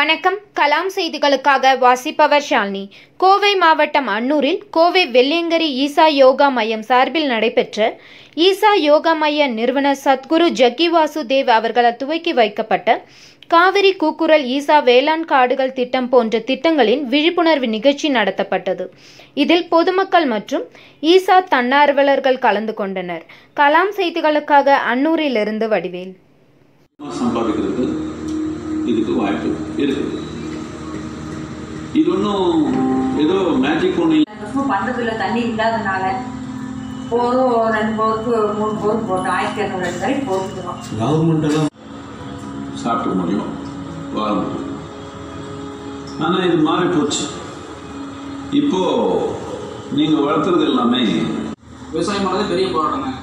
வணக்கம் கலாம் செய்திகளுக்காக வாசிப்பவர் ஷாலினி கோவை மாவட்டம் அன்னூரில் கோவை வெள்ளியங்கரி ஈசா யோகா மையம் சார்பில் நடைபெற்ற ஈசா யோகா மைய நிறுவனர் சத்குரு ஜக்கி வாசுதேவ் அவர்களால் துவக்கி வைக்கப்பட்ட காவிரி கூக்குரல் ஈசா வேளாண் காடுகள் திட்டம் போன்ற திட்டங்களின் விழிப்புணர்வு நிகழ்ச்சி நடத்தப்பட்டது இதில் பொதுமக்கள் மற்றும் ஈசா தன்னார்வலர்கள் கலந்து கொண்டனர் கலாம் செய்திகளுக்காக அன்னூரிலிருந்து வடிவேல் சம்பாதிக்கிறதுக்கு இதுக்கு வாய்ப்பு இருக்குது இது ஒன்றும் ஏதோ மேஜிக் ஒன்று வருஷமும் பந்தத்துல தண்ணி இல்லாதனால போரும் ரெண்டு போருக்கு மூணு போர் போட்டோம் ஆயிரத்தி இரநூறு அடி வரைக்கும் போட்டுக்கிறோம் கவர்மெண்ட் எல்லாம் சாப்பிட முடியும் வாழ முடியும் ஆனால் இது மாறி போச்சு இப்போ நீங்கள் வளர்த்துறது எல்லாமே விவசாயம் பண்ணுறது பெரிய போராட்டம்